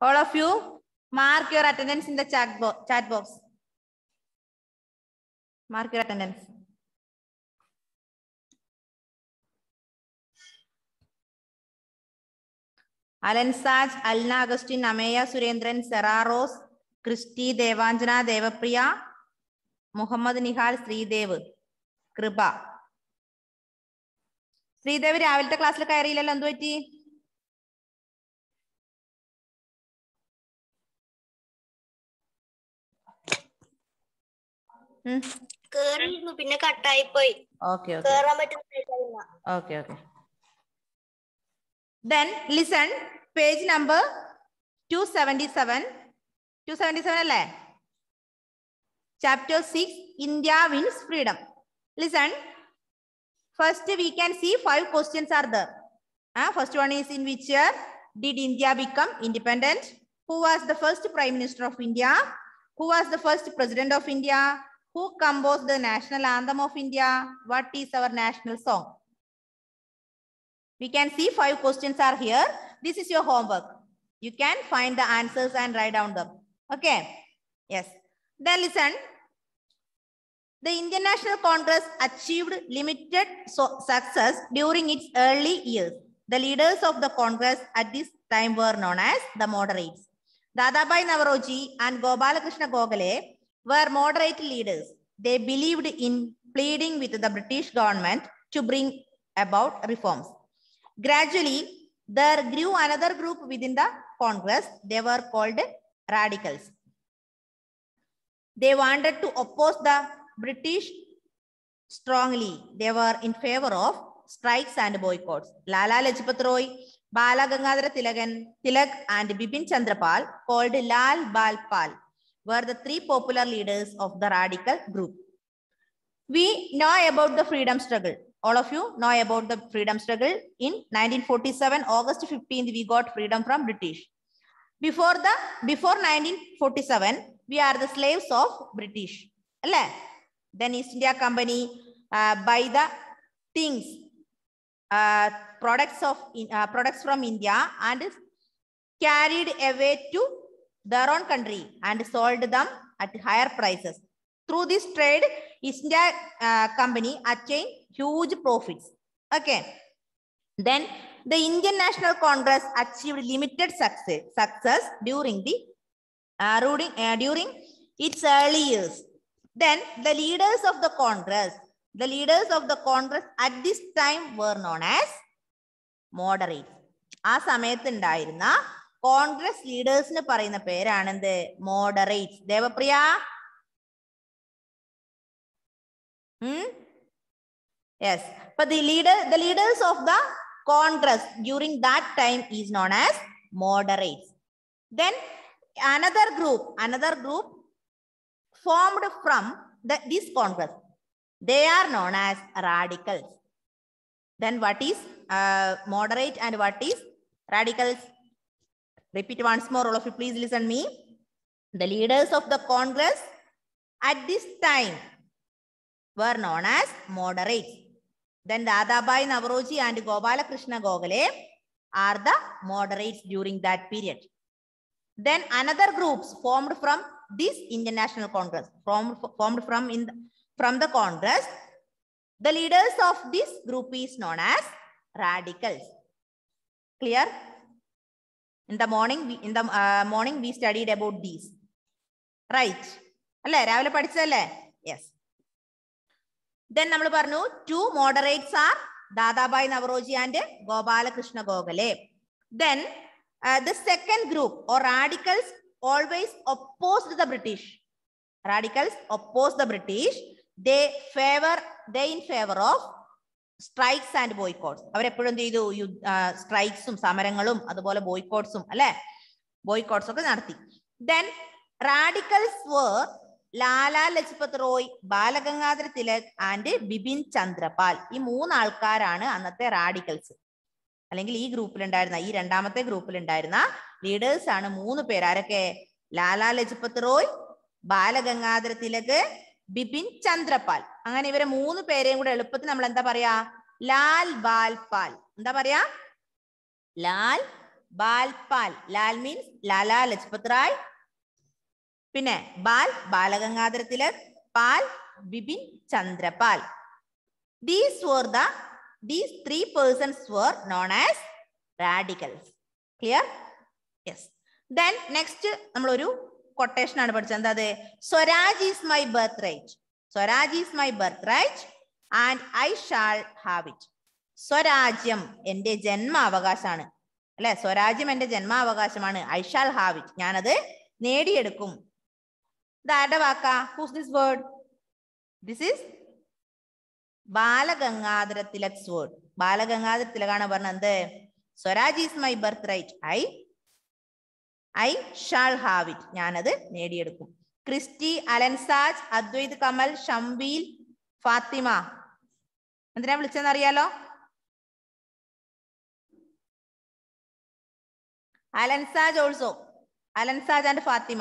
All of you, mark your attendance in the chat, bo- chat box. Mark your attendance. Alan Saj Alna Augustine Ameya Surendran Sera Rose Christy Devanjana Devapriya Muhammad Nihal Sreedev Kripa Sreedev രാവിലത്തെ ക്ലാസ്സിൽ കയറിയില്ലല്ലോ എന്തു പറ്റി കേറിയിരുന്നു പിന്നെ കട്ടായി പോയി ഓക്കെ ഓക്കെ കേറാൻ പറ്റുന്ന Okay, okay. Then listen, page number 277. 277 അല്ലേ Chapter 6, India wins freedom. Listen, first we can see five questions are there. Uh, first one is in which year did India become independent? Who was the first Prime Minister of India? Who was the first President of India? Who composed the national anthem of India? What is our national song? We can see five questions are here. This is your homework. You can find the answers and write down them. Okay. Yes. Then listen. The Indian National Congress achieved limited so- success during its early years. The leaders of the Congress at this time were known as the moderates. Dadabhai Navroji and Gopalakrishna Gokhale were moderate leaders. They believed in pleading with the British government to bring about reforms. Gradually, there grew another group within the Congress. They were called radicals. They wanted to oppose the British strongly. They were in favor of strikes and boycotts. Lala Lajpat Roy, Bala Gangadhara Tilagan, Tilak and Bipin Chandrapal, called Lal Bal Pal, were the three popular leaders of the radical group. We know about the freedom struggle. All of you know about the freedom struggle. In 1947, August 15th, we got freedom from British. Before the before 1947, we are the slaves of British. അല്ലേ? Then East India Company uh, buy the things, uh, products of in- uh, products from India and carried away to their own country and sold them at higher prices. Through this trade, East India uh, Company attained huge profits. Okay. Then the Indian National Congress achieved limited success, success during the uh, ruling, uh, during its early years. Then the leaders of the Congress, the leaders of the Congress at this time were known as moderates. ആ സമയത്ത് ഉണ്ടായിരുന്ന കോൺഗ്രസ് ലീഡേഴ്സിന് പറയുന്ന പേരാണെന്ത് moderates Devapriya yes but the leader the leaders of the congress during that time is known as moderates then another group another group formed from the, this congress they are known as radicals then what is uh, moderate and what is radicals repeat once more all of you please listen me the leaders of the congress at this time were known as moderates then Dadabhai Navroji and Gopalakrishna Gokhale are the moderates during that period. Then another groups formed from this Indian National Congress, formed, formed from, in the, from the Congress. The leaders of this group is known as radicals. Clear? In the morning, we, in the uh, morning we studied about these. Right? അല്ലേ രാവിലെ പഠിച്ചതല്ലേ yes then നമ്മൾ പറഞ്ഞു two moderates are Dadabhai Naoroji and Gopalakrishna Gokhale then the second group or radicals always opposed the British radicals oppose the British they favour they in favour of strikes and boycotts അവരെപ്പോഴും എന്ത് ചെയ്തു സ്ട്രൈക്സും സമരങ്ങളും അതുപോലെ ബോയ്ക്കോട്ട്സും അല്ലെ ബോയ്ക്കോട്ട്സ് ഒക്കെ നടത്തി then radicals were Lala Lajpat Roy Balagangadhara Tilak and Bipin Chandrapal ഈ മൂന്ന് ആൾക്കാരാണ് അന്നത്തെ റാഡിക്കൽസ് അല്ലെങ്കിൽ ഈ ഗ്രൂപ്പിൽ ഉണ്ടായിരുന്ന ഈ രണ്ടാമത്തെ ഗ്രൂപ്പിൽ ഉണ്ടായിരുന്ന ലീഡേഴ്സ് ആണ് മൂന്ന് പേര് ആരൊക്കെ ലാല ലജ്പത് റോയ് ബാലഗംഗാധര തിലക് ബിപിൻ ചന്ദ്രപാൽ അങ്ങനെ ഇവരെ മൂന്ന് പേരെയും കൂടെ എളുപ്പത്തിൽ നമ്മൾ എന്താ പറയാ ലാൽ ബാൽ പാൽ എന്താ പറയാ ലാൽ ബാൽപാൽ ലാൽ മീൻസ് ലാലാ ലജ്പത് റായ് പിന്നെ Bal Balagangadhara Tilak Pal Bipin Chandrapal these were the these three persons were known as radicals clear yes then next നമ്മളൊരു കൊട്ടേഷൻ ആണ് പഠിച്ചത് എന്താ അത് Swaraj is my birth right Swaraj is my birth right and I shall have it സ്വരാജ്യം എന്റെ ജന്മാവകാശമാണ് അല്ലെ സ്വരാജ്യം എന്റെ ജന്മാവകാശമാണ് ഐ ഷാൾ ഹാവ് ഇറ്റ് ഞാനത് നേടിയെടുക്കും ഇതാരുടെ വാക്കാ whose this word this is Balagangadhara Tilak's word Balagangadhara തിലകാണ് പറഞ്ഞത് Swaraj is my birth right I I shall have it ഞാനത് നേടിയെടുക്കും ക്രിസ്റ്റി അലൻസാജ് അദ്വൈത് കമൽ ഷംവീൽ ഫാത്തിമ എന്തിനാ വിളിച്ചെന്ന് അറിയാലോ Alan Saj also Alan Saj and Fathima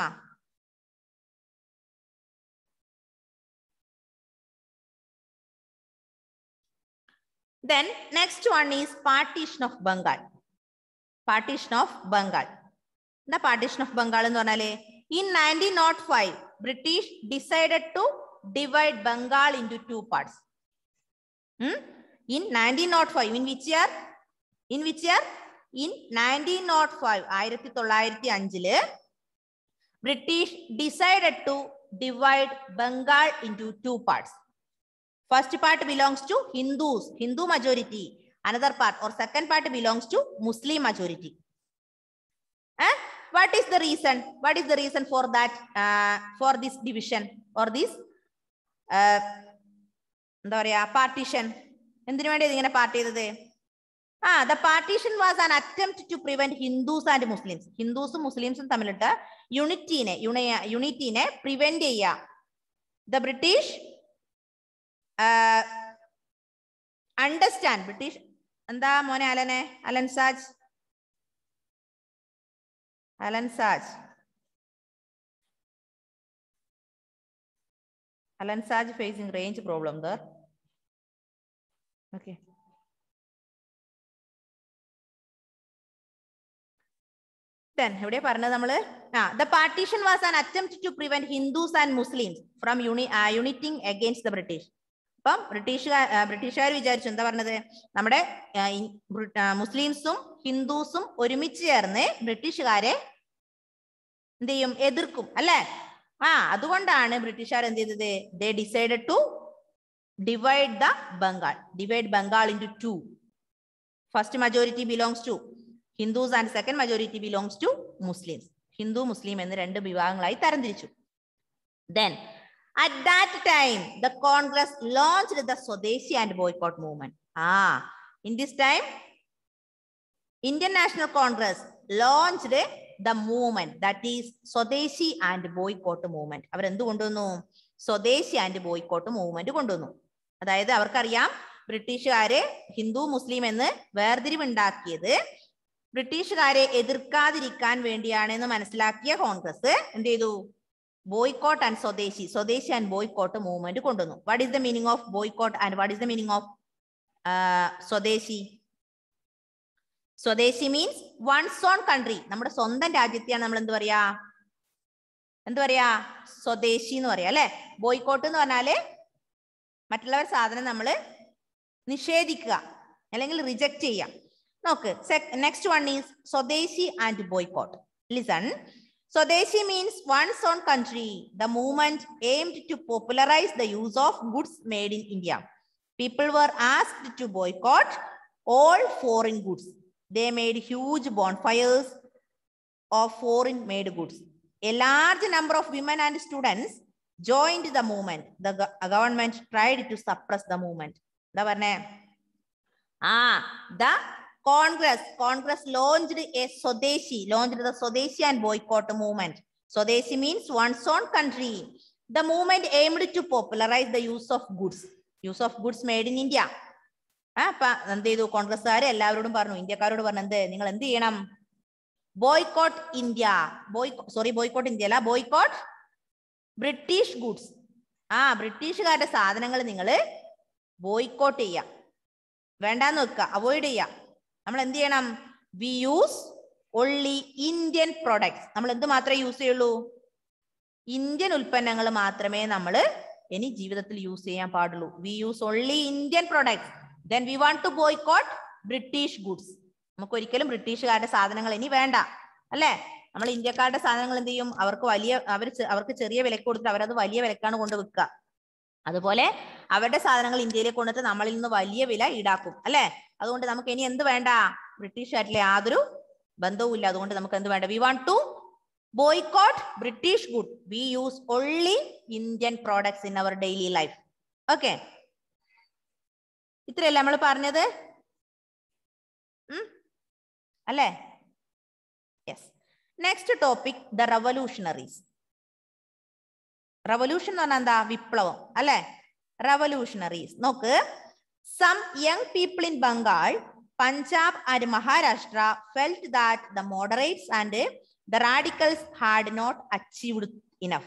Then next one is partition of Bengal. Partition of Bengal. The partition of Bengal എന്ന് പറഞ്ഞാല് in 1905 British decided to divide Bengal into two parts. Hmm? In 1905 in which year? In which year? In 1905 ആയിരത്തി തൊള്ളായിരത്തി അഞ്ചില് British decided to divide Bengal into two parts First part belongs to Hindus, Hindu majority. Another part or second part belongs to Muslim majority. Eh? What is the reason? What is the reason for that? Uh, for this division or this? Uh, എന്താ പറയാ partition എന്തിനു വേണ്ടി ഇതിങ്ങനെ part ചെയ്തത് ആ the partition was an attempt to prevent Hindus and Muslims ഹിന്ദുസും മുസ്ലിംസും തമ്മിലിട്ട് യൂണിറ്റീനെ യൂണിറ്റീനെ പ്രിവെന്റ് ചെയ്യാം ദ ബ്രിട്ടീഷ് അണ്ടർസ്റ്റാൻഡ് ബ്രിട്ടീഷ് എന്താ മോനെ അലനെ Alan Saj Alan Saj Alan Saj facing range problem there okay then എവിടെ പറഞ്ഞത് നമ്മള് ആ the partition was an attempt to prevent Hindus and Muslims from uni uniting against the British അപ്പം ബ്രിട്ടീഷുകാർ ബ്രിട്ടീഷുകാർ വിചാരിച്ചു എന്താ പറഞ്ഞത് നമ്മുടെ ആ, ഈ ബ്രി- ആ, മുസ്ലിംസും ഹിന്ദുസും ഒരുമിച്ച് ചേർന്ന് ബ്രിട്ടീഷുകാരെ എന്ത് ചെയ്യും എതിർക്കും അല്ലെ ആ അതുകൊണ്ടാണ് ബ്രിട്ടീഷുകാർ എന്ത് ചെയ്തത് they decided to divide the Bengal divide Bengal into two first majority belongs to Hindus and second majority belongs to Muslims ഹിന്ദു മുസ്ലിം എന്ന് രണ്ട് വിഭാഗങ്ങളായി തരംതിരിച്ചു then at that time the Congress launched the Swadeshi and boycott movement ആ in this time Indian National Congress launched the movement that is Swadeshi and boycott movement അവർ എന്ത് കൊണ്ടുവന്നു സ്വദേശി ആൻഡ് ബോയ്ക്കോട്ട് മൂവ്മെന്റ് കൊണ്ടുവന്നു അതായത് അവർക്കറിയാം ബ്രിട്ടീഷുകാര് ഹിന്ദു മുസ്ലിം എന്ന് വേർതിരിവുണ്ടാക്കിയത് ബ്രിട്ടീഷുകാരെ എതിർക്കാതിരിക്കാൻ വേണ്ടിയാണെന്ന് മനസ്സിലാക്കിയ കോൺഗ്രസ് എന്ത് ചെയ്തു boycott and Swadeshi Swadeshi and boycott movement കൊണ്ടുവന്നു what is the meaning of boycott and what is the meaning of Swadeshi Swadeshi means one's own country നമ്മുടെ സ്വന്തം രാജ്യത്തെയാണ് നമ്മൾ എന്ത് പറയാ എന്ത് പറയാ സ്വദേശി എന്ന് പറയാ അല്ലെ ബോയ്ക്കോട്ട് എന്ന് പറഞ്ഞാല് മറ്റുള്ളവർ സാധനം നമ്മൾ നിഷേധിക്കുക അല്ലെങ്കിൽ റിജക്ട് ചെയ്യാം നോക്ക് next one is Swadeshi and boycott listen Swadeshi means one's own country the movement aimed to popularise the use of goods made in India people were asked to boycott all foreign goods they made huge bonfires of foreign made goods. A large number of women and students joined the movement. The go- government tried to suppress the movement. എന്താ പറഞ്ഞേ ആ the Congress Congress launched a Swadeshi launched the Swadeshi and boycott movement Swadeshi means one's own country the movement aimed to popularise the use of goods use of goods made in India ആ അപ്പൊ എന്ത് ചെയ്തു കോൺഗ്രസ്സുകാർ എല്ലാവരോടും പറഞ്ഞു ഇന്ത്യക്കാരോട് പറഞ്ഞു എന്ത് നിങ്ങൾ എന്ത് ചെയ്യണം boycott India boy sorry boycott India അല്ല ബോയ്ക്കോട്ട് ബ്രിട്ടീഷ് ഗുഡ്സ് ആ ബ്രിട്ടീഷുകാരുടെ സാധനങ്ങൾ നിങ്ങൾ ബോയ്ക്കോട്ട് ചെയ്യാം വേണ്ടാന്ന് വെക്കുക അവോയ്ഡ് ചെയ്യാം നമ്മൾ എന്ത് ചെയ്യണം we use only Indian products നമ്മൾ എന്ത് മാത്രമേ യൂസ് ചെയ്യുള്ളൂ ഇന്ത്യൻ ഉൽപ്പന്നങ്ങൾ മാത്രമേ നമ്മൾ ഇനി ജീവിതത്തിൽ യൂസ് ചെയ്യാൻ പാടുള്ളൂ we use only Indian products then we want to boycott British goods നമുക്ക് ഒരിക്കലും ബ്രിട്ടീഷുകാരുടെ സാധനങ്ങൾ ഇനി വേണ്ട അല്ലേ നമ്മൾ ഇന്ത്യക്കാരുടെ സാധനങ്ങൾ എന്ത് ചെയ്യും അവർക്ക് വലിയ അവർ അവർക്ക് ചെറിയ വിലക്ക് കൊടുത്തിട്ട് അവരത് വലിയ വിലക്കാണ് കൊണ്ട് വിൽക്കുക അതുപോലെ അവരുടെ സാധനങ്ങൾ ഇന്ത്യയിലേക്ക് കൊണ്ടിട്ട് നമ്മളിൽ നിന്ന് വലിയ വില ഈടാക്കും അല്ലെ അതുകൊണ്ട് നമുക്ക് ഇനി എന്ത് വേണ്ട ബ്രിട്ടീഷുകാരിലെ യാതൊരു ബന്ധവുമില്ല അതുകൊണ്ട് നമുക്ക് എന്ത് വേണ്ട we want to boycott British good we use only Indian products in our daily life okay ഇത്രയല്ലേ നമ്മൾ പറഞ്ഞത് ഉം? അല്ലേ yes next topic the revolutionaries revolution എന്ന് പറഞ്ഞാൽ എന്താ വിപ്ലവം അല്ലെ റവല്യൂഷണറീസ് നോക്ക് some young people in Bengal Punjab and Maharashtra felt that the moderates and the radicals had not achieved enough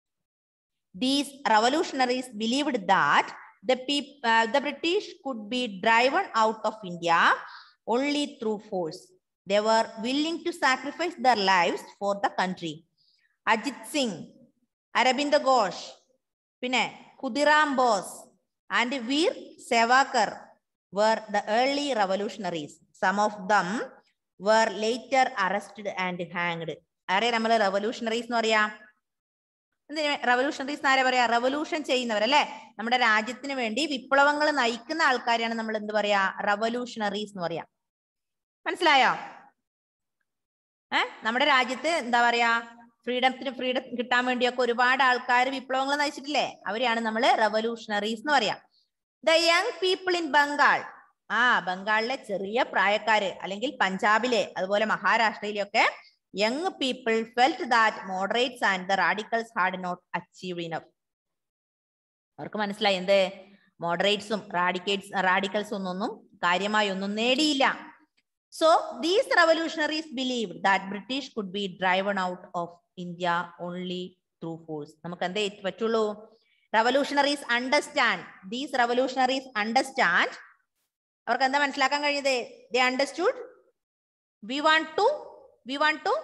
these revolutionaries believed that the peop- uh, the british could be driven out of india only through force they were willing to sacrifice their lives for the country ajit singh Aurobind Ghosh പിന്നെ Khudiram Bose and Veer Savarkar were the early revolutionaries some of them were later arrested and hanged ആരെ നമ്മൾ revolutionaries എന്ന് പറയാ എന്തിനാ revolutionaries ആരെ പറയാ revolution ചെയ്യുന്നവർ അല്ലെ നമ്മുടെ രാജ്യത്തിന് വേണ്ടി വിപ്ലവങ്ങൾ നയിക്കുന്ന ആൾക്കാരെയാണ് നമ്മൾ എന്ത് പറയാ റവല്യൂഷണറീസ് എന്ന് പറയാ മനസ്സിലായോ ഏഹ് നമ്മുടെ രാജ്യത്ത് എന്താ പറയാ ഫ്രീഡത്തിന് ഫ്രീഡം കിട്ടാൻ വേണ്ടിയൊക്കെ ഒരുപാട് ആൾക്കാർ വിപ്ലവങ്ങൾ നയിച്ചിട്ടില്ലേ അവരെയാണ് നമ്മൾ റവല്യൂഷണറീസ് എന്ന് പറയാ the young people in Bengal ആ ബംഗാളിലെ ചെറിയ പ്രായക്കാര് അല്ലെങ്കിൽ പഞ്ചാബിലെ അതുപോലെ മഹാരാഷ്ട്രയിലെ ഒക്കെ young people felt that moderates and the radicals had not achieve enough അവർക്ക് മനസ്സിലായി എന്ത് മോഡറേറ്റ്സും റാഡിക്കേറ്റ്സ് റാഡിക്കൽസും ഒന്നൊന്നും കാര്യമായി ഒന്നും നേടിയില്ല so these revolutionaries believe that British could be driven out of India only through force നമുക്ക് എന്തേ പറ്റുള്ളൂ revolutionaries understand these revolutionaries understand അവർക്ക് എന്താ മനസ്സിലാക്കാൻ കഴിഞ്ഞത് they understood V want to we want to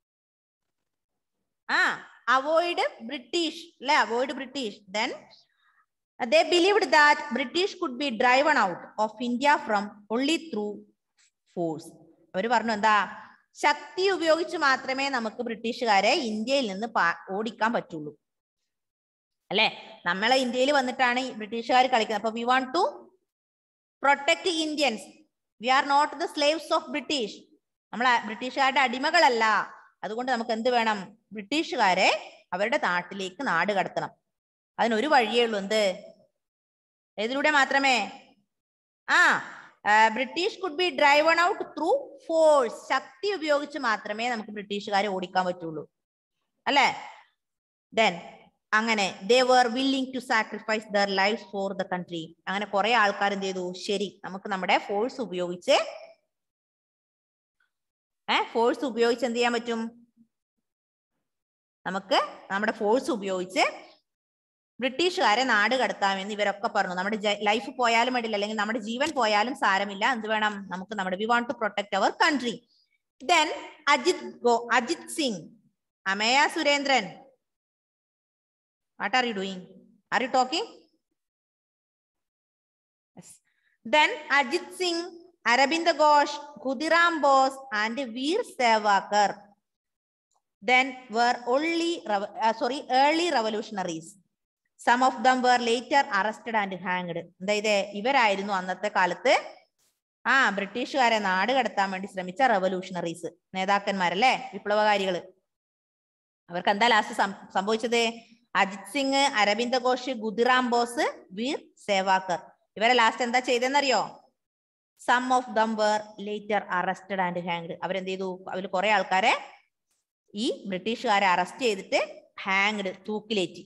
uh avoid British അല്ലെ avoid British then they believed that british could be driven out of india from only through force അവർ പറഞ്ഞു എന്താ ശക്തി ഉപയോഗിച്ച് മാത്രമേ നമുക്ക് ബ്രിട്ടീഷുകാരെ ഇന്ത്യയിൽ നിന്ന് പാ- ഓടിക്കാൻ പറ്റുള്ളൂ അല്ലെ നമ്മളെ ഇന്ത്യയിൽ വന്നിട്ടാണ് ഈ ബ്രിട്ടീഷുകാർ കളിക്കുന്നത് അപ്പൊ we want to protect Indians we are not the slaves of British നമ്മൾ ബ്രിട്ടീഷുകാരുടെ അടിമകളല്ല അതുകൊണ്ട് നമുക്ക് എന്ത് വേണം ബ്രിട്ടീഷുകാരെ അവരുടെ നാട്ടിലേക്ക് നാട് കടത്തണം അതിനൊരു വഴിയേ ഉള്ളൂ എന്ത് ഏതിലൂടെ മാത്രമേ ആ British could be driven out through force ശക്തി ഉപയോഗിച്ച് മാത്രമേ നമുക്ക് ബ്രിട്ടീഷുകാരെ ഓടിക്കാൻ പറ്റുള്ളൂ അല്ലേ ദെൻ അങ്ങനെ they were willing to sacrifice their life for the country അങ്ങനെ കുറെ ആൾക്കാർ എന്ത് ചെയ്തു ശരി നമുക്ക് നമ്മുടെ ഫോഴ്സ് ഉപയോഗിച്ച് ഏ ഫോഴ്സ് ഉപയോഗിച്ച് എന്ത് ചെയ്യാൻ പറ്റും നമുക്ക് നമ്മുടെ ഫോഴ്സ് ഉപയോഗിച്ച് ബ്രിട്ടീഷുകാരെ നാട് കടത്താമെന്ന് ഇവരൊക്കെ പറഞ്ഞു നമ്മുടെ ലൈഫ് പോയാലും വേണ്ടില്ല അല്ലെങ്കിൽ നമ്മുടെ ജീവൻ പോയാലും സാരമില്ല എന്ത് വേണം നമുക്ക് നമ്മുടെ we want to protect our country then Ajit go Ajit Singh Ameya Surendran what are you doing are you talking then Ajit Singh Aurobind Ghosh Khudiram Bose and Veer Savarkar then were only rev- uh, sorry early revolutionaries some of them were later arrested and hanged അതായത് ഇവരായിരുന്നു അന്നത്തെ കാലത്ത് ആ ബ്രിട്ടീഷുകാരെ നാട് കടത്താൻ വേണ്ടി ശ്രമിച്ച revolutionaries നേതാക്കന്മാരല്ലേ വിപ്ലവകാരികള് അവർക്ക് എന്താ ലാസ്റ്റ് സംഭവിച്ചത് അജിത് സിംഗ് അരവിന്ദ് ഘോഷ് ഗുദിറാം ബോസ് വീർ സേവാക്കർ ഇവരെ ലാസ്റ്റ് എന്താ ചെയ്തെന്നറിയോ some of them were later arrested and hanged അവരെന്ത് ചെയ്തു അതിൽ കുറെ ആൾക്കാരെ ഈ ബ്രിട്ടീഷുകാരെ അറസ്റ്റ് ചെയ്തിട്ട് ഹാങ്ഡ് തൂക്കിലേറ്റി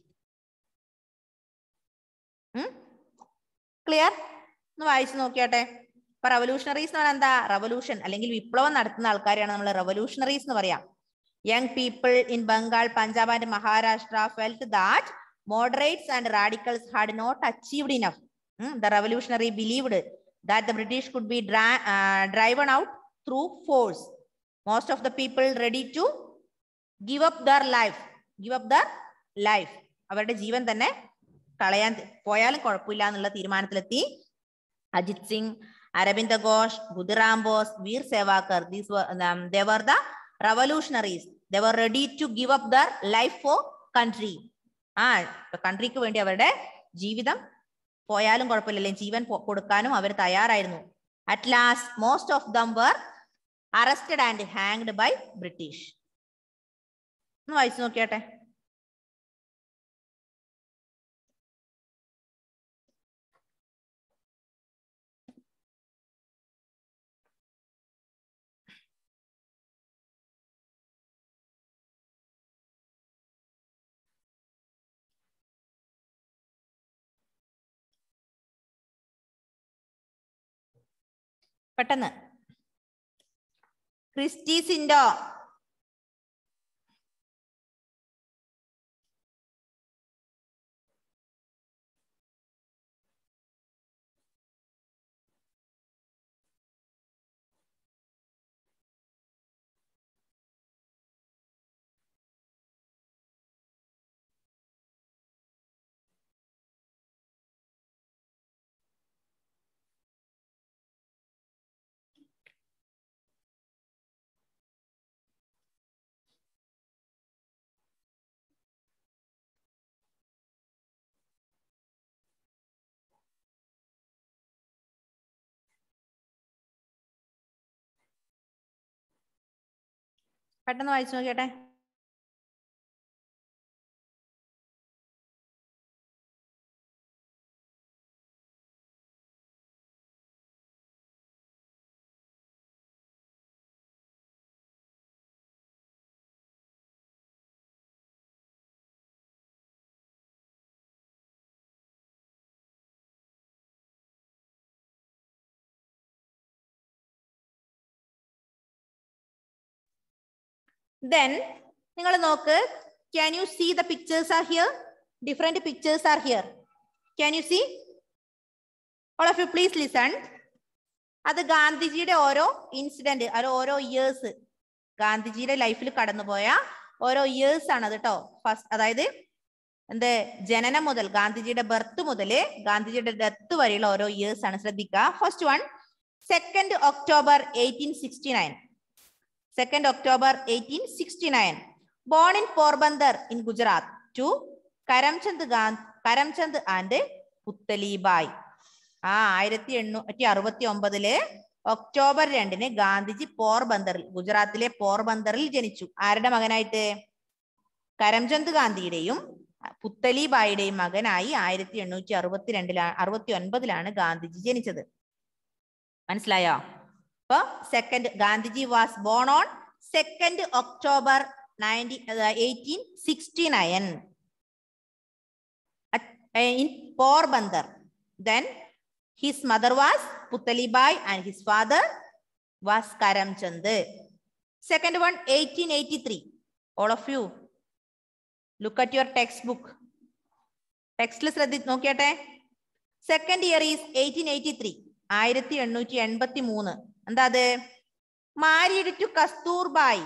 ക്ലിയർ ഒന്ന് വായിച്ചു നോക്കിയാട്ടെ ഇപ്പൊ റവല്യൂഷണറീസ് എന്ന് പറഞ്ഞാൽ എന്താ റവല്യൂഷൻ അല്ലെങ്കിൽ വിപ്ലവം നടത്തുന്ന ആൾക്കാരെയാണ് നമ്മൾ റവല്യൂഷണറീസ് എന്ന് പറയാം young people in Bengal Punjab and Maharashtra felt that moderates and radicals had not achieved enough the revolutionary believed that the British could be driven out through force most of the people ready to give up their life give up their life അവരുടെ ജീവൻ തന്നെ കളയാൻ പോയാലും കുഴപ്പമില്ല എന്നുള്ള തീരുമാനത്തിലെത്തി Ajit Singh Aravinda Ghosh Khudiram Bose Veer Savarkar these they were the revolutionaries they were ready to give up their life for country ആ കൺട്രിക്ക് വേണ്ടി അവരുടെ ജീവിതം പോയാലും കുഴപ്പമില്ല ജീവൻ പൊ- കൊടുക്കാനും അവർ തയ്യാറായിരുന്നു at last most of them were arrested and hanged by British ഒന്ന് വായിച്ചു നോക്കിയാട്ടെ പെട്ടെന്ന് ക്രിസ്റ്റി സിൻഡോ പെട്ടെന്ന് വായിച്ചു നോക്കിയാട്ടെ then നിങ്ങൾ നോക്ക് can you see the pictures are here different pictures are here can you see all of you please listen അത് ഗാന്ധിജിയുടെ ഓരോ ഇൻസിഡന്റ് അത് ഓരോ ഇയേഴ്സ് ഗാന്ധിജിയുടെ ലൈഫിൽ കടന്നുപോയ ഓരോ ഇയേഴ്സ് ആണ് അത് കേട്ടോ ഫസ്റ്റ് അതായത് എന്ത് ജനനം മുതൽ ഗാന്ധിജിയുടെ ബർത്ത് മുതൽ ഗാന്ധിജിയുടെ ഡെത്ത് വരെയുള്ള ഓരോ ഇയേഴ്സ് ആണ് ശ്രദ്ധിക്കുക first one second October eighteen sixty nine second October eighteen sixty nine born in Porbandar in Gujarat to Karamchand Gandh Karamchand and Putlibai ആ ആയിരത്തി എണ്ണൂറ്റി അറുപത്തി ഒമ്പതില് ഒക്ടോബർ രണ്ടിന് ഗാന്ധിജി പോർബന്ദറിൽ ഗുജറാത്തിലെ പോർബന്ദറിൽ ജനിച്ചു ആരുടെ മകനായിട്ട് കരംചന്ദ് ഗാന്ധിയുടെയും പുത്തലിബായിയുടെയും മകനായി ആയിരത്തി എണ്ണൂറ്റി അറുപത്തിരണ്ടിലാണ് അറുപത്തി ഒൻപതിലാണ് ഗാന്ധിജി ജനിച്ചത് മനസ്സിലായോ അപ്പൊ second Gandhiji was born on second October nineteen eighteen sixty nine in Porbandar then his mother was Putlibai and his father was Karamchand second one eighteen eighty three all of you look at your text book ടെക്സ്റ്റിൽ ശ്രദ്ധി നോക്കിയാട്ടെ second year is eighteen eighty three ആയിരത്തി എണ്ണൂറ്റി എൺപത്തി മൂന്ന് എന്താ അത് married to Kasturbai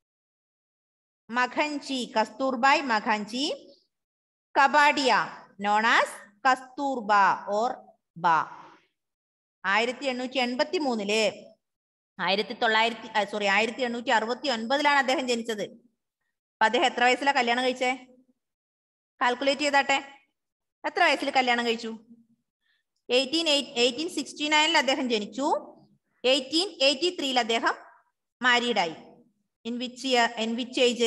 Makhanchi Kasturbai Makhanchi Kabadia known as Kasturba or Ba ആയിരത്തി എണ്ണൂറ്റി എൺപത്തി മൂന്നില് ആയിരത്തി തൊള്ളായിരത്തി സോറി ആയിരത്തി എണ്ണൂറ്റി അറുപത്തി ഒൻപതിലാണ് അദ്ദേഹം ജനിച്ചത് അപ്പൊ അദ്ദേഹം എത്ര വയസ്സിലാണ് കല്യാണം കഴിച്ചേ കാൽക്കുലേറ്റ് ചെയ്താട്ടെ എത്ര വയസ്സിൽ കല്യാണം കഴിച്ചു എയ്റ്റീൻ എയ്റ്റീൻ സിക്സ്റ്റി നയനിൽ അദ്ദേഹം ജനിച്ചു എയ്റ്റീൻ എയ്റ്റി ത്രീയിൽ അദ്ദേഹം മാരീഡായി in which year in which age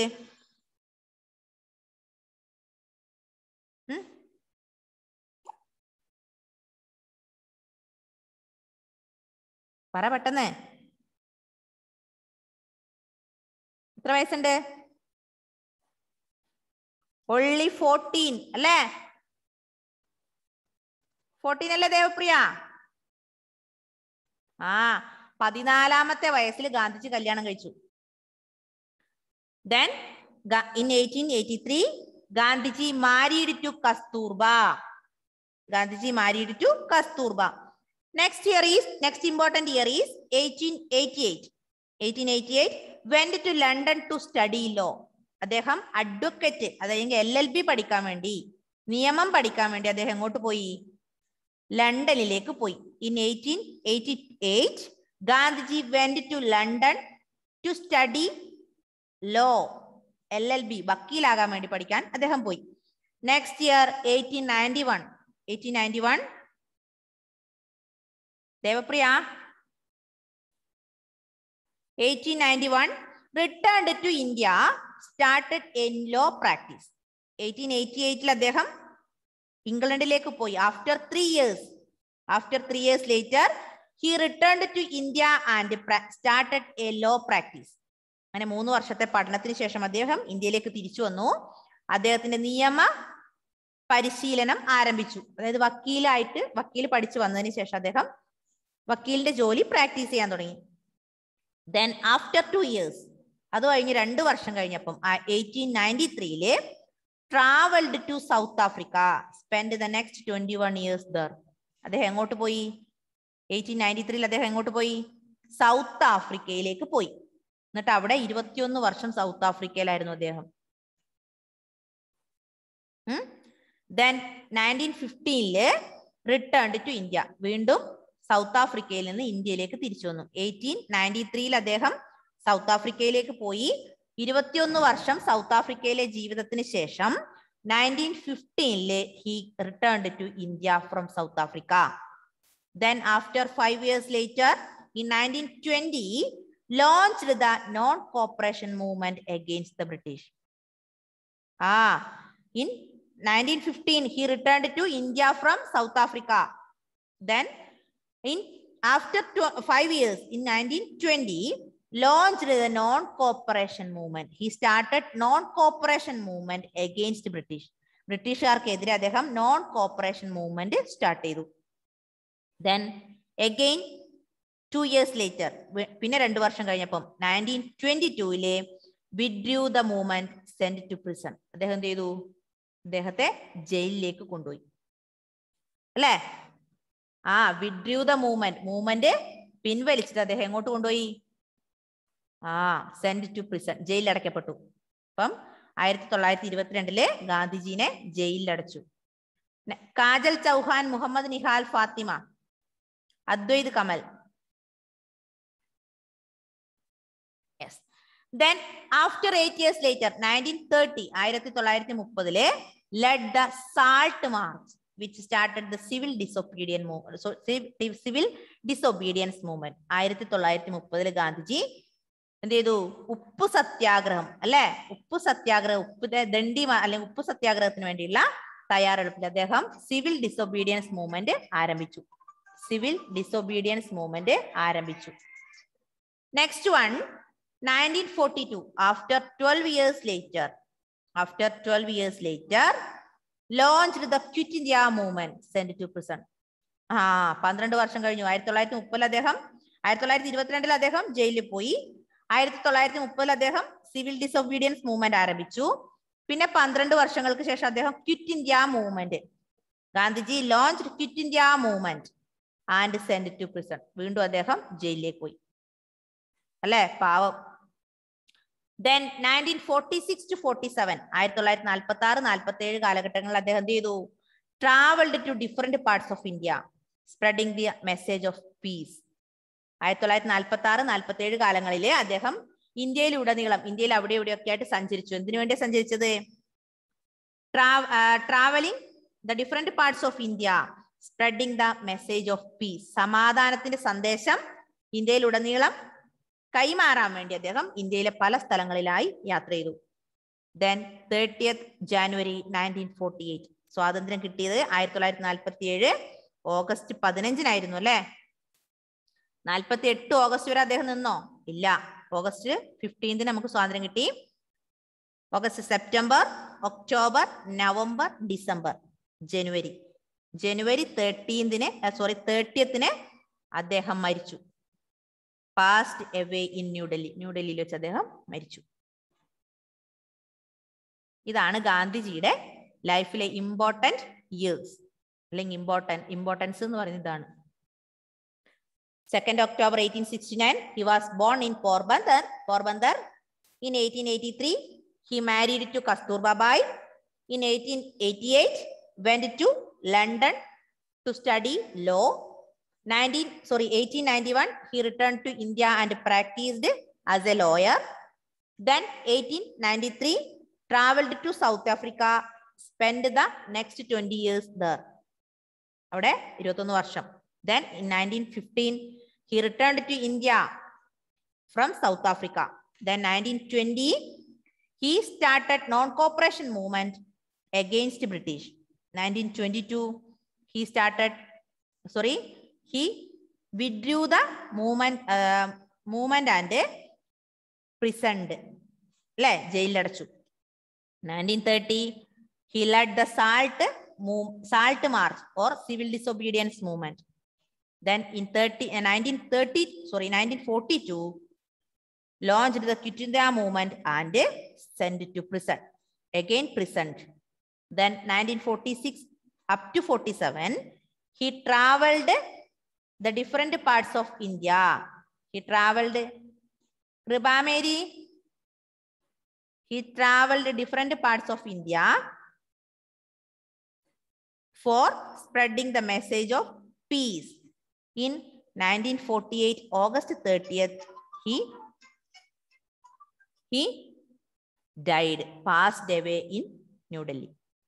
പറ പെട്ടെന്ന് എത്ര വയസ്സുണ്ട് ഒള്ളി ഫോർട്ടീൻ അല്ലേ ഫോർട്ടീൻ അല്ലേ ദേവപ്രിയ ആ പതിനാലാമത്തെ വയസ്സിൽ ഗാന്ധിജി കല്യാണം കഴിച്ചു then in eighteen eighty three Gandhiji married to Kasturba Gandhiji married to Kasturba next year is next important year is eighteen eighty eight eighteen eighty eight went to London to study law അദ്ദേഹം advocate അതായത് L L B പഠിക്കാൻ വേണ്ടി നിയമം പഠിക്കാൻ വേണ്ടി അദ്ദേഹം എങ്ങോട്ട് പോയി ലണ്ടനിലേക്ക് പോയി in eighteen eighty eight Gandhiji went to London to study law L L B വക്കീലാകാൻ വേണ്ടി പഠിക്കാൻ അദ്ദേഹം പോയി next year eighteen ninety one eighteen ninety one Devapriya eighteen ninety one returned to India started an law practice eighteen eighty എയ്റ്റിൽ അദ്ദേഹം ഇംഗ്ലണ്ടിലേക്ക് പോയി after three years after three years later he returned to India and started a law practice അങ്ങനെ മൂന്ന് വർഷത്തെ പഠനത്തിന് ശേഷം അദ്ദേഹം ഇന്ത്യയിലേക്ക് തിരിച്ചു വന്നു അദ്ദേഹത്തിന്റെ നിയമ പരിശീലനം ആരംഭിച്ചു അതായത് വക്കീലായിട്ട് വക്കീൽ പഠിച്ചു വന്നതിന് ശേഷം അദ്ദേഹം വക്കീലിന്റെ ജോലി പ്രാക്ടീസ് ചെയ്യാൻ തുടങ്ങി ദെൻ ആഫ്റ്റർ ടു ഇയേഴ്സ് അത് കഴിഞ്ഞ് രണ്ട് വർഷം കഴിഞ്ഞപ്പം എയ്റ്റീൻ നയൻറ്റി ത്രീയില് travelled to South Africa spend the next twenty one years there അദ്ദേഹം എങ്ങോട്ട് പോയി എയ്റ്റീൻ നയൻറ്റി ത്രീയിൽ അദ്ദേഹം എങ്ങോട്ട് പോയി സൗത്ത് ആഫ്രിക്കയിലേക്ക് പോയി എന്നിട്ട് അവിടെ ഇരുപത്തിയൊന്ന് വർഷം സൗത്ത് ആഫ്രിക്കയിലായിരുന്നു അദ്ദേഹം ദെൻ നയൻറ്റീൻ ഫിഫ്റ്റീനില് റിട്ടേൺഡ് ടു ഇന്ത്യ വീണ്ടും സൗത്ത് ആഫ്രിക്കയിൽ നിന്ന് ഇന്ത്യയിലേക്ക് തിരിച്ചു വന്നു എയ്റ്റീൻ നയൻറ്റി ത്രീയിൽ അദ്ദേഹം സൗത്ത് ആഫ്രിക്കയിലേക്ക് പോയി ഇരുപത്തിയൊന്ന് വർഷം സൗത്ത് ആഫ്രിക്കയിലെ ജീവിതത്തിന് ശേഷം നയൻറ്റീൻ ഫിഫ്റ്റീനില് he returned to India from South Africa then after five years later in nineteen twenty launched the non cooperation movement against the British ആ in nineteen fifteen he returned to India from South Africa then in after tw- five years in 1920 launched the non-cooperation movement he started non-cooperation movement against british ബ്രിട്ടീഷുകാർക്കെതിരെ അദ്ദേഹം non cooperation movement start ചെയ്തു then again two years later പിന്നെ രണ്ടു വർഷം കഴിഞ്ഞപ്പം nineteen twenty ടൂവിലെ withdrew the movement send to prison അദ്ദേഹം എന്ത് ചെയ്തു അദ്ദേഹത്തെ ജയിലിലേക്ക് കൊണ്ടുപോയി അല്ലേ ആ വിഡ്രൂ ദ മൂവ്മെന്റ് മൂവ്മെന്റ് പിൻവലിച്ചിട്ട് അദ്ദേഹം എങ്ങോട്ട് കൊണ്ടുപോയി ആ സെൻഡ് ടു പ്രിസൺ ജയിലിൽ അടയ്ക്കപ്പെട്ടു അപ്പം ആയിരത്തി തൊള്ളായിരത്തി ഇരുപത്തിരണ്ടില് ഗാന്ധിജീനെ ജയിലിൽ അടച്ചു നെ- Kajal Chauhan Muhammad Nihal Fathima Advait Kamal yes then after eight years later nineteen thirty ആയിരത്തി തൊള്ളായിരത്തി മുപ്പതില് led the Salt March which started the civil disobedient civil disobedience movement ആയിരത്തി തൊള്ളായിരത്തി മുപ്പതില് ഗാന്ധിജി എന്ത് ചെയ്തു ഉപ്പ് സത്യാഗ്രഹം അല്ലെ ഉപ്പ് സത്യാഗ്രഹം ഉപ്പിന്റെ ദണ്ഡി മ- അല്ലെങ്കിൽ ഉപ്പ് സത്യാഗ്രഹത്തിന് വേണ്ടിയുള്ള തയ്യാറെടുപ്പിൽ അദ്ദേഹം സിവിൽ ഡിസൊബീഡിയൻസ് മൂവ്മെന്റ് ആരംഭിച്ചു സിവിൽ ഡിസൊബീഡിയൻസ് മൂവ്മെന്റ് ആരംഭിച്ചു next one nineteen forty two after twelve years later after twelve years later launched the Quit India movement send to prison ആ പന്ത്രണ്ട് വർഷം കഴിഞ്ഞു ആയിരത്തി തൊള്ളായിരത്തി മുപ്പതിൽ അദ്ദേഹം ആയിരത്തി തൊള്ളായിരത്തി ഇരുപത്തിരണ്ടിൽ അദ്ദേഹം ജയിലിൽ പോയി ആയിരത്തി തൊള്ളായിരത്തി മുപ്പതിൽ അദ്ദേഹം സിവിൽ ഡിസൊബീഡിയൻസ് മൂവ്മെന്റ് ആരംഭിച്ചു പിന്നെ പന്ത്രണ്ട് വർഷങ്ങൾക്ക് ശേഷം അദ്ദേഹം Quit India movement Gandhiji launch Quit India movement and send to prison വീണ്ടും അദ്ദേഹം ജയിലിലേക്ക് പോയി അല്ലേ പാവം then nineteen forty six to forty seven ആയിരത്തി തൊള്ളായിരത്തി നാൽപ്പത്തി ആറ് നാൽപ്പത്തി ഏഴ് കാലഘട്ടങ്ങളിൽ അദ്ദേഹം എന്ത് ചെയ്തു travelled to different parts of India spreading the message of peace ആയിരത്തി തൊള്ളായിരത്തി നാൽപ്പത്തി ആറ് നാൽപ്പത്തി ഏഴ് കാലങ്ങളിൽ അദ്ദേഹം ഇന്ത്യയിലുടനീളം ഇന്ത്യയിൽ അവിടെ ഇവിടെയൊക്കെ ആയിട്ട് സഞ്ചരിച്ചു എന്തിനു വേണ്ടി സഞ്ചരിച്ചത് travelling the different parts of India spreading the message of peace സമാധാനത്തിന്റെ സന്ദേശം ഇന്ത്യയിലുടനീളം കൈമാറാൻ വേണ്ടി അദ്ദേഹം ഇന്ത്യയിലെ പല സ്ഥലങ്ങളിലായി യാത്ര ചെയ്തു then thirtieth January nineteen forty eight സ്വാതന്ത്ര്യം കിട്ടിയത് ആയിരത്തി തൊള്ളായിരത്തി നാൽപ്പത്തി ഏഴ് ഓഗസ്റ്റ് പതിനഞ്ചിനായിരുന്നു അല്ലെ നാൽപ്പത്തി എട്ട് ഓഗസ്റ്റ് വരെ അദ്ദേഹം നിന്നോ ഇല്ല ഓഗസ്റ്റ് ഫിഫ്റ്റീൻത്തിന് നമുക്ക് സ്വാതന്ത്ര്യം കിട്ടി August September October November December ജനുവരി ജനുവരി തേർട്ടീൻതിന് സോറി തേർട്ടിയത്തിന് അദ്ദേഹം മരിച്ചു പാസ്റ്റ് എവേ ഇൻ ന്യൂഡൽഹി ന്യൂഡൽഹിയിൽ വെച്ച് അദ്ദേഹം മരിച്ചു ഇതാണ് ഗാന്ധിജിയുടെ ലൈഫിലെ ഇമ്പോർട്ടൻറ്റ് ഇയേഴ്സ് അല്ലെങ്കിൽ ഇമ്പോർട്ടൻറ്റ് ഇമ്പോർട്ടൻസ് എന്ന് പറയുന്നത് ഇതാണ് 2nd October 1869, he was born in Porbandar. Porbandar. In 1883, he married to Kasturba Bai. In 1888, went to London to study law. 19, sorry, 1891, he returned to India and practiced as a lawyer. Then 1893, traveled to South Africa, spent the next 20 years there. അവിടെ ഇരുപത്തൊന്ന് വർഷം then in 1915 he returned to india from south africa then 1920 he started non-cooperation movement against british 1922 he started sorry he withdrew the movement uh, movement and prisoned അല്ലേ ജയിലിലടച്ചു nineteen thirty he led the salt move, salt march or civil disobedience movement then in 30 uh, 1930 sorry 1942 launched the quit india movement and sent to prison again prisoned then 1946 up to 47 he traveled the different parts of india he traveled Ribameri, he traveled different parts of india for spreading the message of peace. In 1948, August 30th, he, he died, passed away in New Delhi.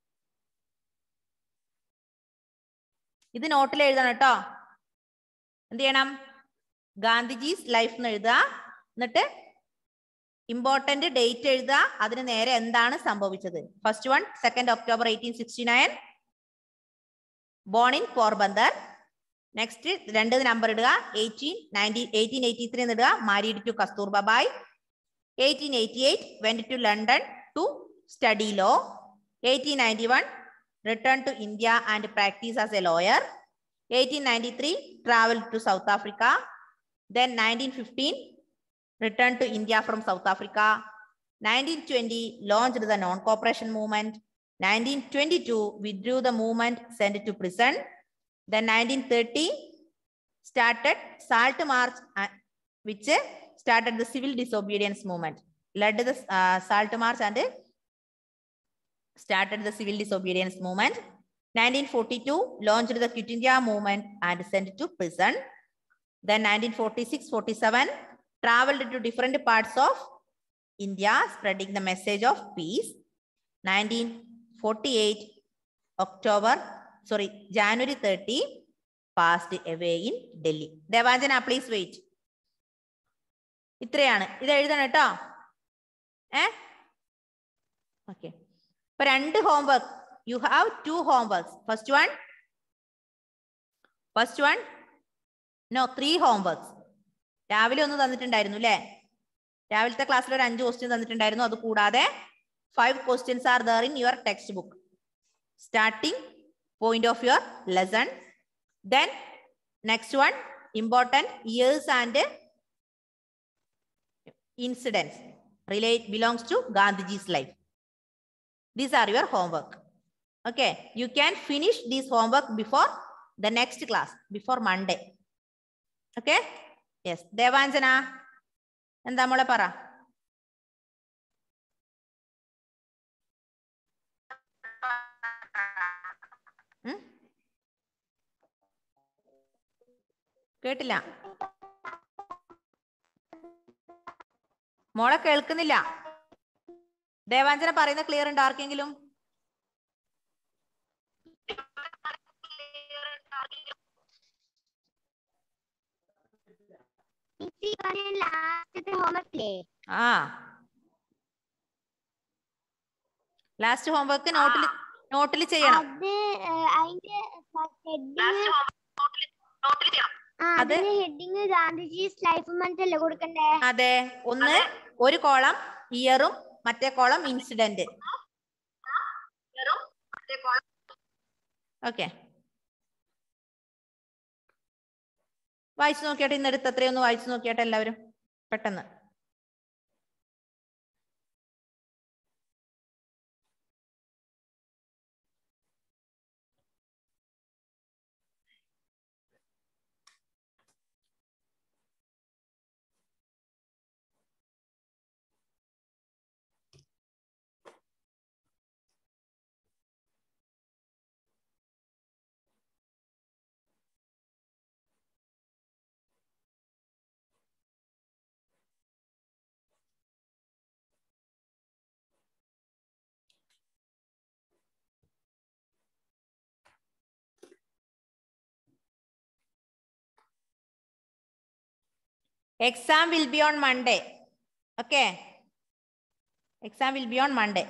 ഇത് നോട്ടിൽ എഴുതണം കേട്ടോ എന്ത് ചെയ്യണം Gandhiji's life എന്ന് എഴുതുക എന്നിട്ട് important date എഴുതുക അതിന് നേരെ എന്താണ് സംഭവിച്ചത് first one second October eighteen sixty nine born in Porbandar next രണ്ട് നമ്പർ ഇടുക eighteen nineteen eighteen eighty three ഇടുക married to Kasturba Bai eighteen eighty eight went to London to study law eighteen ninety one return to India and practise as a lawyer eighteen ninety three travel to South Africa then nineteen fifteen return to India from South Africa nineteen twenty launched the non cooperation movement 1922 withdrew the movement, sent to prison. Then 1930 started Salt March, uh, which uh, started the civil disobedience movement. Led the uh, Salt March and uh, started the civil disobedience movement. 1942 launched the Quit India movement and sent to prison. Then 1946-47 traveled to different parts of India, spreading the message of peace. 1948 October, sorry, January 30, passed away in Delhi. Devanjana please wait ഇത്രയാണ് ഇത് എഴുതണം കേട്ടോ ഏ okay ഇപ്പൊ രണ്ട് homework you have two homeworks first one first one no three homeworks രാവിലെ ഒന്ന് തന്നിട്ടുണ്ടായിരുന്നു അല്ലേ രാവിലത്തെ ക്ലാസ്സിൽ ഒരു അഞ്ച് ക്വസ്റ്റ്യൻ തന്നിട്ടുണ്ടായിരുന്നു അത് കൂടാതെ five questions are there in your textbook. Starting point of your lesson. Then next one, important years and incidents relate belongs to Gandhiji's life. These are your homework. Okay, you can finish this homework before the next class, before Monday. Okay? Yes. Devanjana. എന്താ മോളെ പറ ഉം? കേട്ടില്ല മോളെ കേൾക്കുന്നില്ല ദേവാഞ്ജന പറയുന്ന clear ഉണ്ട് ആർക്കെങ്കിലും ലാസ്റ്റത്തെ ഹോംവർക്കില്ലേ ആ ലാസ്റ്റ് ഹോംവർക്ക് നോട്ടിൽ നോട്ടിൽ ചെയ്യണം അത് ഏഹ്, അതിന്റെ ഹെഡിങ് ആ അത് അതിന്റെ ഹെഡിങ് ഗാന്ധിജീസ് ലൈഫ് മന്ത് അല്ലേ കൊടുക്കണ്ടേ അതെ ഒന്ന് ഒരു കോളം ഇയറും മറ്റേ കോളം ഇൻസിഡന്റ് ഓക്കെ വായിച്ചു നോക്കിയാട്ടെ ഇന്ന് എടുത്ത് അത്രയൊന്ന് വായിച്ചു നോക്കിയാട്ടെ എല്ലാവരും പെട്ടെന്ന് Exam will be on Monday. Okay. Exam will be on Monday.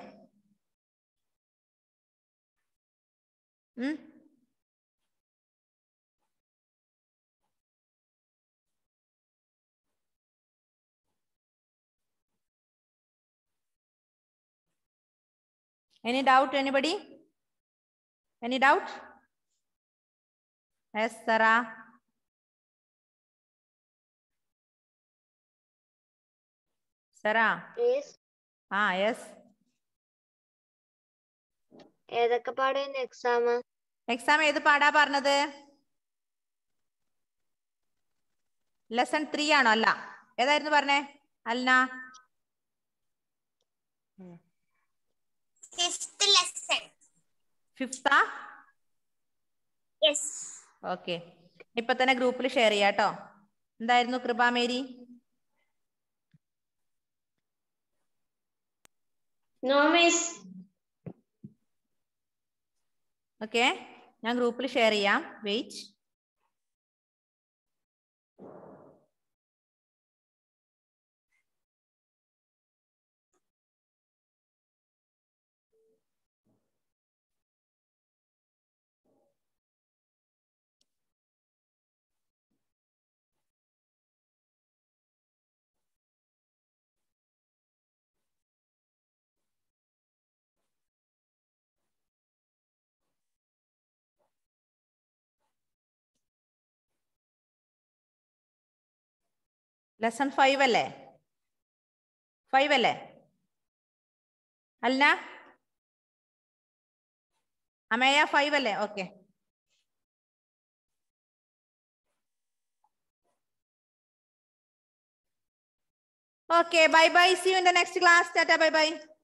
Hmm? Any doubt, anybody? Any doubt? Yes, Sarah. Sarah. Ah, yes. ഏതൊക്കെ പാടായിരുന്നു എക്സാം എക്സാം ഏത് പാടാ പറഞ്ഞത് ലെസൺ ത്രീ ആണോ അല്ല ഏതായിരുന്നു പറഞ്ഞേ അൽന ഫിഫ്ത് ലെസൺ ഫിഫ്താ യെസ് ഓക്കെ ഇപ്പൊ തന്നെ ഗ്രൂപ്പിൽ ഷെയർ ചെയ്യാട്ടോ എന്തായിരുന്നു കൃപാമേരി നോ മിസ് ഓക്കെ ഞാൻ ഗ്രൂപ്പിൽ ഷെയർ ചെയ്യാം വെയിറ്റ് ലെസൺ ഫൈവ് അല്ലേ ഫൈവ് അല്ലേ അല്ല അമേയ ഫൈവ് അല്ലേ okay okay bye bye see you in the next class ടാറ്റ ബൈ ബൈ